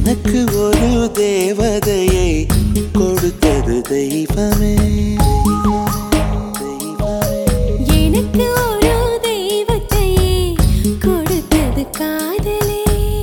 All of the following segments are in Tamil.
எனக்கு ஒரு தேவதையை கொடுத்தது தெய்வமே எனக்கு ஒரு தெய்வத்தையே கொடுத்தது காதலே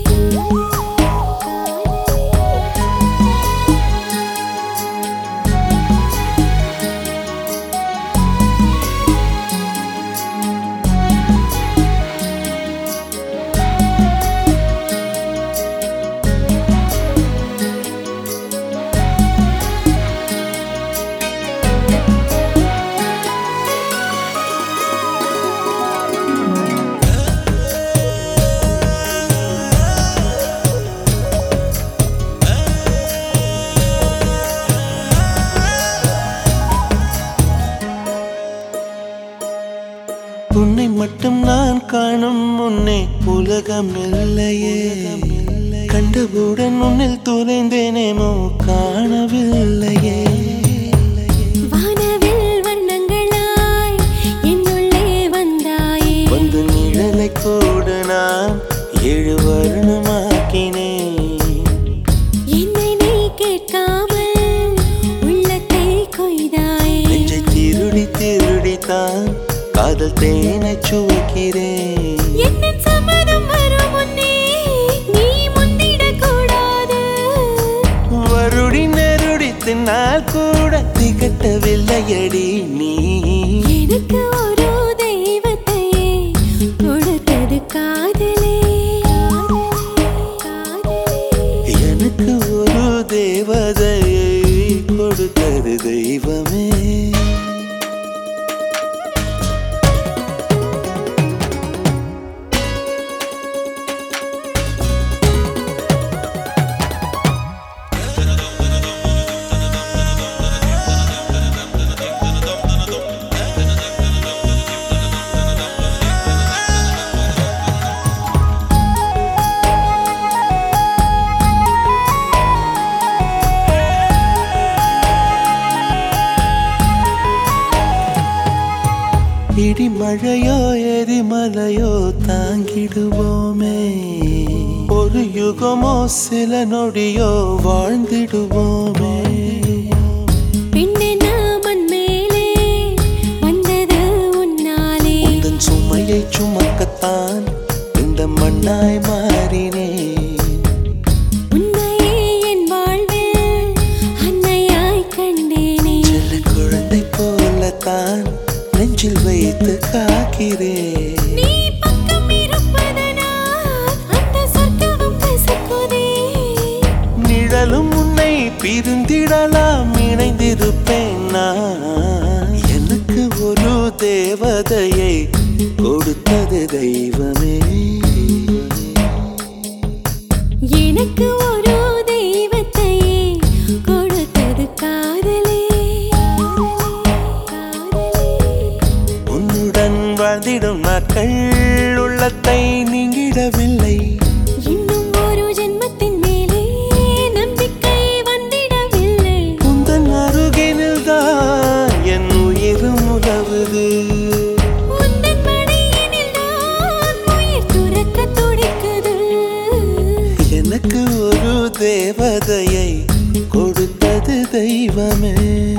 உன்னை மட்டும் நான் காணும் முன்னே உலகம் இல்லையே கண்டவுடன் உன்னில் துளைந்தேனேமோ காணவில்லையே வானவில் வண்ணங்களாய் என்னுள்ளே வந்தாயே வந்து நிழலை கூட நான் ஏழு வருணமாக்கினேன் என்னை நீ கேட்காமல் உள்ளத்தை கொய்தாயே நெஞ்சை திருடி திருடித்தான் காதல் தேனை சுவைக்கிறேன் என்ன சம்மதம் வரும் முன்னே நீ முந்திடக் கூடாது வருடி நெருடி தின்னால் கூட திகட்டவில்லையடி நீ எனக்கு ஒரு தெய்வத்தையே கொடுத்தது காதலே எனக்கு ஒரு தேவதையை கொடுத்தது தெய்வமே இடி மழையோ எரிமலையோ தாங்கிடுவோமே ஒரு யுகமோ சில நொடியோ வாழ்ந்திடுவோமே பெண்ணே நாமன் மேலே வந்தது உன்னாலே உந்தன் சுமையை சுமக்கத்தான் இந்த மண்ணாய் மாறினேன் உன்னையே என் வாழ்வில் அன்னையாய் கண்டேனே சில குழந்தை போலத்தான் நெஞ்சில் வைத்து காக்கிறேன் நீ பக்கம் இருப்பதனால் அந்த சொர்க்கமும் கசக்குதே நிழலும் உன்னை பிரிந்திடலாம் இணைந்திருப்பேன் நான் எனக்கு ஒரு தேவதையை கொடுத்தது தெய்வமே எனக்கு ஒரு தெய்வத்தையே கொடுத்தது காதலே உன்னுடன் வாழ்ந்திடும் நாட்கள் உள்ளத்தை நீங்கிடவில்லை இன்னும் ஒரு ஜென்மத்தின் மேலே நம்பிக்கை வந்திடவில்லை உந்தன் அருகினில் தான் என் உயிரும் உதவுது உந்தன் மடியினில் நான் உயிர் துறக்கத் துடிக்குது. எனக்கு ஒரு தேவதையை கொடுத்தது தெய்வமே